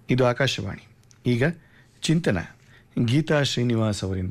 ಇದು ಆಕಾಶವಾಣಿ ಈಗ ಚಿಂತನ ಗೀತಾ ಶ್ರೀನಿವಾಸ್ ಅವರಿಂದ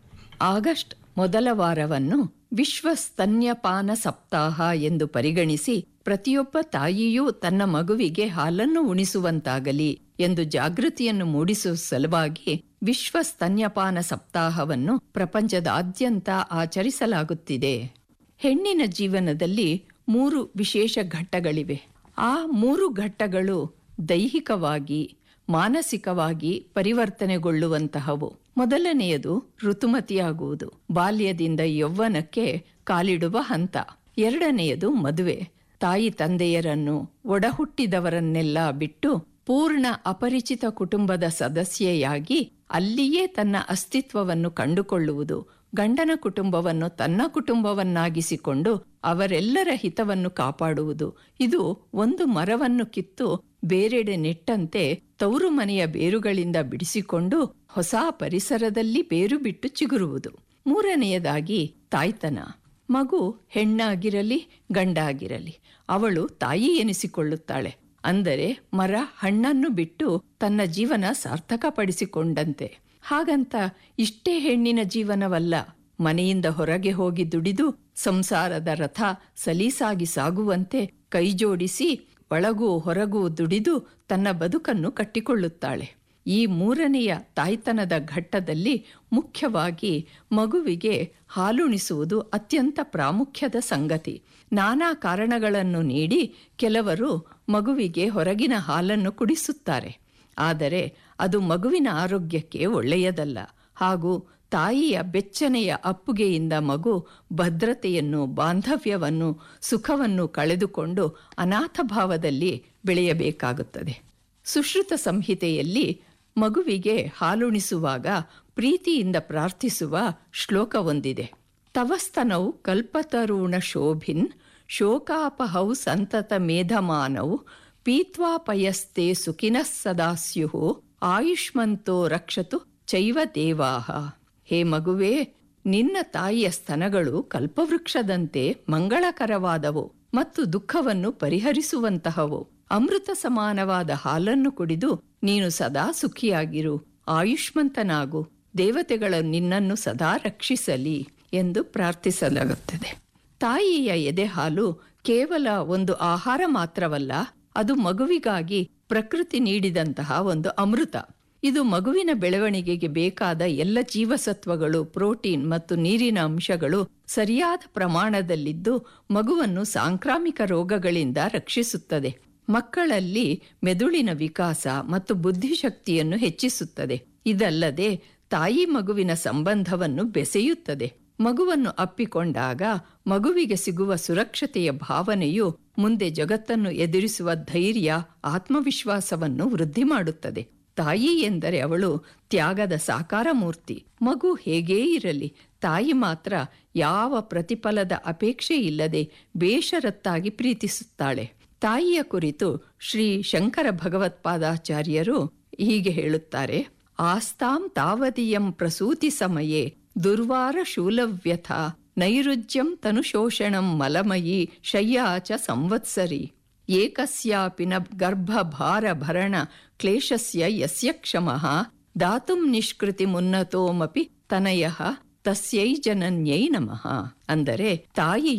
ಆಗಸ್ಟ್ ಮೊದಲ ವಾರವನ್ನು ವಿಶ್ವ ಸ್ತನ್ಯಪಾನ ಸಪ್ತಾಹ ಎಂದು ಪರಿಗಣಿಸಿ ಪ್ರತಿಯೊಬ್ಬ ತಾಯಿಯೂ ತನ್ನ ಮಗುವಿಗೆ ಹಾಲನ್ನು ಉಣಿಸುವಂತಾಗಲಿ ಎಂದು ಜಾಗೃತಿಯನ್ನು ಮೂಡಿಸುವ ಸಲುವಾಗಿ ವಿಶ್ವ ಸ್ತನ್ಯಪಾನ ಸಪ್ತಾಹವನ್ನು ಪ್ರಪಂಚದಾದ್ಯಂತ ಆಚರಿಸಲಾಗುತ್ತಿದೆ ಹೆಣ್ಣಿನ ಜೀವನದಲ್ಲಿ ಮೂರು ವಿಶೇಷ ಘಟ್ಟಗಳಿವೆ ಆ ಮೂರು ಘಟ್ಟಗಳು ದೈಹಿಕವಾಗಿ ಮಾನಸಿಕವಾಗಿ ಪರಿವರ್ತನೆಗೊಳ್ಳುವಂತಹವು ಮೊದಲನೆಯದು ಋತುಮತಿಯಾಗುವುದು ಬಾಲ್ಯದಿಂದ ಯೌವನಕ್ಕೆ ಕಾಲಿಡುವ ಹಂತ ಎರಡನೆಯದು ಮದುವೆ ತಾಯಿ ತಂದೆಯರನ್ನು ಒಡಹುಟ್ಟಿದವರನ್ನೆಲ್ಲ ಬಿಟ್ಟು ಪೂರ್ಣ ಅಪರಿಚಿತ ಕುಟುಂಬದ ಸದಸ್ಯೆಯಾಗಿ ಅಲ್ಲಿಯೇ ತನ್ನ ಅಸ್ತಿತ್ವವನ್ನು ಕಂಡುಕೊಳ್ಳುವುದು ಗಂಡನ ಕುಟುಂಬವನ್ನು ತನ್ನ ಕುಟುಂಬವನ್ನಾಗಿಸಿಕೊಂಡು ಅವರೆಲ್ಲರ ಹಿತವನ್ನು ಕಾಪಾಡುವುದು ಇದು ಒಂದು ಮರವನ್ನು ಕಿತ್ತು ಬೇರೆಡೆ ನೆಟ್ಟಂತೆ ತವರು ಮನೆಯ ಬೇರುಗಳಿಂದ ಬಿಡಿಸಿಕೊಂಡು ಹೊಸ ಪರಿಸರದಲ್ಲಿ ಬೇರು ಬಿಟ್ಟು ಚಿಗುರುವುದು ಮೂರನೆಯದಾಗಿ ತಾಯ್ತನ ಮಗು ಹೆಣ್ಣಾಗಿರಲಿ ಗಂಡಾಗಿರಲಿ ಅವಳು ತಾಯಿ ಎನಿಸಿಕೊಳ್ಳುತ್ತಾಳೆ ಅಂದರೆ ಮರ ಹಣ್ಣನ್ನು ಬಿಟ್ಟು ತನ್ನ ಜೀವನ ಸಾರ್ಥಕಪಡಿಸಿಕೊಂಡಂತೆ ಹಾಗಂತ ಇಷ್ಟೇ ಹೆಣ್ಣಿನ ಜೀವನವಲ್ಲ ಮನೆಯಿಂದ ಹೊರಗೆ ಹೋಗಿ ದುಡಿದು ಸಂಸಾರದ ರಥ ಸಲೀಸಾಗಿ ಸಾಗುವಂತೆ ಕೈಜೋಡಿಸಿ ಒಳಗೂ ಹೊರಗೂ ದುಡಿದು ತನ್ನ ಬದುಕನ್ನು ಕಟ್ಟಿಕೊಳ್ಳುತ್ತಾಳೆ ಈ ಮೂರನೆಯ ತಾಯ್ತನದ ಘಟ್ಟದಲ್ಲಿ ಮುಖ್ಯವಾಗಿ ಮಗುವಿಗೆ ಹಾಲುಣಿಸುವುದು ಅತ್ಯಂತ ಪ್ರಾಮುಖ್ಯದ ಸಂಗತಿ ನಾನಾ ಕಾರಣಗಳನ್ನು ನೀಡಿ ಕೆಲವರು ಮಗುವಿಗೆ ಹೊರಗಿನ ಹಾಲನ್ನು ಕುಡಿಸುತ್ತಾರೆ ಆದರೆ ಅದು ಮಗುವಿನ ಆರೋಗ್ಯಕ್ಕೆ ಒಳ್ಳೆಯದಲ್ಲ ಹಾಗೂ ತಾಯಿಯ ಬೆಚ್ಚನೆಯ ಅಪ್ಪುಗೆಯಿಂದ ಮಗು ಭದ್ರತೆಯನ್ನು ಬಾಂಧವ್ಯವನ್ನು ಸುಖವನ್ನು ಕಳೆದುಕೊಂಡು ಅನಾಥ ಭಾವದಲ್ಲಿ ಬೆಳೆಯಬೇಕಾಗುತ್ತದೆ ಸುಶ್ರುತ ಸಂಹಿತೆಯಲ್ಲಿ ಮಗುವಿಗೆ ಹಾಲುಣಿಸುವಾಗ ಪ್ರೀತಿಯಿಂದ ಪ್ರಾರ್ಥಿಸುವ ಶ್ಲೋಕವೊಂದಿದೆ ತವಸ್ತನವು ಕಲ್ಪತರುಣ ಶೋಭಿನ್ ಶೋಕಾಪಹೌ ಸಂತತ ಮೇಧಮಾನೌ ಪೀತ್ವಾಪಯಸ್ತೆ ಸುಖಿನಃ ಸದಾಸ್ಯು ಆಯುಷ್ಮಂತೋ ರಕ್ಷತು ಚೈವ ದೇವಾಹ ಹೇ ಮಗುವೇ ನಿನ್ನ ತಾಯಿಯ ಸ್ತನಗಳು ಕಲ್ಪವೃಕ್ಷದಂತೆ ಮಂಗಳಕರವಾದವು ಮತ್ತು ದುಃಖವನ್ನು ಪರಿಹರಿಸುವಂತಹವು ಅಮೃತ ಸಮಾನವಾದ ಹಾಲನ್ನು ಕುಡಿದು ನೀನು ಸದಾ ಸುಖಿಯಾಗಿರು ಆಯುಷ್ಮಂತನಾಗು ದೇವತೆಗಳು ನಿನ್ನನ್ನು ಸದಾ ರಕ್ಷಿಸಲಿ ಎಂದು ಪ್ರಾರ್ಥಿಸಲಾಗುತ್ತದೆ ತಾಯಿಯ ಎದೆ ಹಾಲು ಕೇವಲ ಒಂದು ಆಹಾರ ಮಾತ್ರವಲ್ಲ ಅದು ಮಗುವಿಗಾಗಿ ಪ್ರಕೃತಿ ನೀಡಿದಂತಹ ಒಂದು ಅಮೃತ ಇದು ಮಗುವಿನ ಬೆಳವಣಿಗೆಗೆ ಬೇಕಾದ ಎಲ್ಲ ಜೀವಸತ್ವಗಳು ಪ್ರೋಟೀನ್ ಮತ್ತು ನೀರಿನ ಅಂಶಗಳು ಸರಿಯಾದ ಪ್ರಮಾಣದಲ್ಲಿದ್ದು ಮಗುವನ್ನು ಸಾಂಕ್ರಾಮಿಕ ರೋಗಗಳಿಂದ ರಕ್ಷಿಸುತ್ತದೆ ಮಕ್ಕಳಲ್ಲಿ ಮೆದುಳಿನ ವಿಕಾಸ ಮತ್ತು ಬುದ್ಧಿಶಕ್ತಿಯನ್ನು ಹೆಚ್ಚಿಸುತ್ತದೆ ಇದಲ್ಲದೆ ತಾಯಿ ಮಗುವಿನ ಸಂಬಂಧವನ್ನು ಬೆಸೆಯುತ್ತದೆ ಮಗುವನ್ನು ಅಪ್ಪಿಕೊಂಡಾಗ ಮಗುವಿಗೆ ಸಿಗುವ ಸುರಕ್ಷತೆಯ ಭಾವನೆಯು ಮುಂದೆ ಜಗತ್ತನ್ನು ಎದುರಿಸುವ ಧೈರ್ಯ ಆತ್ಮವಿಶ್ವಾಸವನ್ನು ವೃದ್ಧಿ ಮಾಡುತ್ತದೆ ತಾಯಿ ಎಂದರೆ ಅವಳು ತ್ಯಾಗದ ಸಾಕಾರ ಮೂರ್ತಿ ಮಗು ಹೇಗೇ ಇರಲಿ ತಾಯಿ ಮಾತ್ರ ಯಾವ ಪ್ರತಿಫಲದ ಅಪೇಕ್ಷೆ ಇಲ್ಲದೆ ಬೇಷರತ್ತಾಗಿ ಪ್ರೀತಿಸುತ್ತಾಳೆ ತಾಯಿಯ ಕುರಿತು ಶ್ರೀ ಶಂಕರ ಭಗವತ್ಪಾದಾಚಾರ್ಯರು ಹೀಗೆ ಹೇಳುತ್ತಾರೆ ಆಸ್ತಾಂ ತಾವದಿಯಂ ಪ್ರಸೂತಿ ಸಮಯೇ ದುರ್ವಾರ ಶೂಲವ್ಯಥ ನೈರುಜ್ಯಂ ತನುಶೋಷಣಂ ಮಲಮಯಿ ಶಯ್ಯಾ ಚ ಸಂವತ್ಸರಿ ಏಕಸ್ಯಾಪಿ ನ ಗರ್ಭಭಾರ ಭರಣ ಕ್ಲೇಶಸ್ಯ ಯಸ್ಯ ಕ್ಷಮಃ ದಾತುಂ ನಿಷ್ಕೃತಿ ಮುನ್ನತೋಮಪಿ ತನಯ ತಸ್ಯೈ ಜನನ್ಯೈ ನಮಃ ಅಂದರೆ ತಾಯಿ